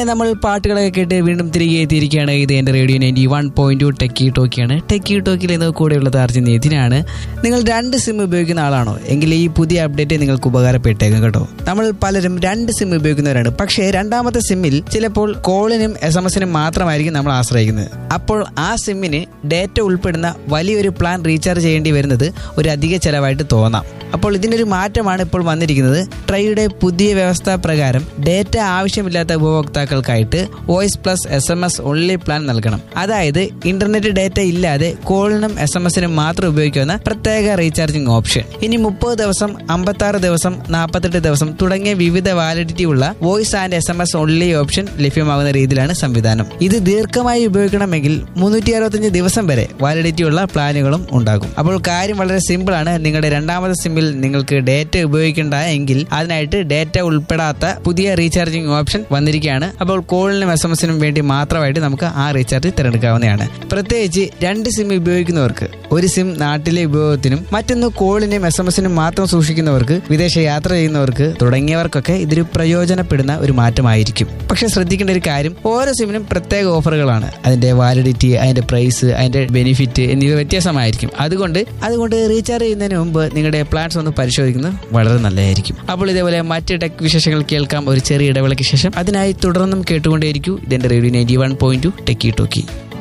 അങ്ങനെ നമ്മൾ പാട്ടുകളൊക്കെ കേട്ട് വീണ്ടും തിരികെ എത്തിയിരിക്കുകയാണ് ഇത് എൻ്റെ radio ninety one point two techie ടോക്കിയാണ് ടെക്കി ടോക്കിൽ ഇന്ന് കൂടെയുള്ളത് അർജുൻ ഇതിനാണ് നിങ്ങൾ രണ്ട് സിം ഉപയോഗിക്കുന്ന ആളാണോ എങ്കിൽ ഈ പുതിയ അപ്ഡേറ്റ് നിങ്ങൾക്ക് ഉപകാരപ്പെട്ടേക്കും കേട്ടോ നമ്മൾ പലരും രണ്ട് സിം ഉപയോഗിക്കുന്നവരാണ് പക്ഷേ രണ്ടാമത്തെ സിമ്മിൽ ചിലപ്പോൾ കോളിനും എസ് എം എസിനും മാത്രമായിരിക്കും നമ്മൾ ആശ്രയിക്കുന്നത് അപ്പോൾ ആ സിമ്മിന് ഡേറ്റ ഉൾപ്പെടുന്ന വലിയൊരു പ്ലാൻ റീചാർജ് ചെയ്യേണ്ടി വരുന്നത് ഒരു അധിക ചെലവായിട്ട് തോന്നാം അപ്പോൾ ഇതിനൊരു മാറ്റമാണ് ഇപ്പോൾ വന്നിരിക്കുന്നത് ട്രൈയുടെ പുതിയ വ്യവസ്ഥ പ്രകാരം ഡേറ്റ ആവശ്യമില്ലാത്ത ഉപഭോക്താക്കൾക്കായിട്ട് voice plus S M S only plan നൽകണം അതായത് ഇന്റർനെറ്റ് ഡേറ്റ ഇല്ലാതെ കോളിനും എസ് എം എസിനും മാത്രം ഉപയോഗിക്കുന്ന പ്രത്യേക റീചാർജിംഗ് ഓപ്ഷൻ ഇനി മുപ്പത് ദിവസം അമ്പത്തി ആറ് ദിവസം നാൽപ്പത്തെട്ട് ദിവസം തുടങ്ങിയ വിവിധ വാലിഡിറ്റി ഉള്ള voice and S M S only option ലഭ്യമാകുന്ന രീതിയിലാണ് സംവിധാനം ഇത് ദീർഘമായി ഉപയോഗിക്കണമെങ്കിൽ മുന്നൂറ്റി അറുപത്തഞ്ച് ദിവസം വരെ വാലിഡിറ്റി ഉള്ള പ്ലാനുകളും ഉണ്ടാകും അപ്പോൾ കാര്യം വളരെ സിമ്പിൾ ആണ് നിങ്ങളുടെ രണ്ടാമത്തെ സിമ്മിൽ നിങ്ങൾക്ക് ഡേറ്റ ഉപയോഗിക്കേണ്ട എങ്കിൽ അതിനായിട്ട് ഡേറ്റ ഉൾപ്പെടാത്ത പുതിയ റീചാർജിംഗ് ഓപ്ഷൻ വന്നിരിക്കുകയാണ് അപ്പോൾ കോളിനും എസ് എം എസിനും വേണ്ടി മാത്രമായിട്ട് നമുക്ക് ആ റീചാർജ് തിരഞ്ഞെടുക്കാവുന്നതാണ് പ്രത്യേകിച്ച് രണ്ട് സിം ഉപയോഗിക്കുന്നവർക്ക് ഒരു സിം നാട്ടിലെ ഉപയോഗത്തിനും മറ്റൊന്ന് കോളിനും എസ് എം എസിനും മാത്രം സൂക്ഷിക്കുന്നവർക്ക് വിദേശ യാത്ര ചെയ്യുന്നവർക്ക് തുടങ്ങിയവർക്കൊക്കെ ഇതൊരു പ്രയോജനപ്പെടുന്ന ഒരു മാറ്റമായിരിക്കും പക്ഷെ ശ്രദ്ധിക്കേണ്ട ഒരു കാര്യം ഓരോ സിമ്മിനും പ്രത്യേക ഓഫറുകളാണ് അതിന്റെ വാലിഡിറ്റി അതിന്റെ പ്രൈസ് അതിന്റെ ബെനിഫിറ്റ് എന്നിവ വ്യത്യാസമായിരിക്കും അതുകൊണ്ട് അതുകൊണ്ട് റീചാർജ് ചെയ്യുന്നതിന് മുമ്പ് നിങ്ങളുടെ പ്ലാൻസ് ഒന്ന് പരിശോധിക്കുന്നത് വളരെ നല്ലതായിരിക്കും അപ്പോൾ ഇതേപോലെ മറ്റ് ടെക് വിശേഷങ്ങൾ കേൾക്കാം ഒരു ചെറിയ ഇടവേളയ്ക്ക് ശേഷം അതിനായി തുടർന്നും കേട്ടുകൊണ്ടേയിരിക്കൂ ഇതെന്റെ radio ninety one point two techie talkie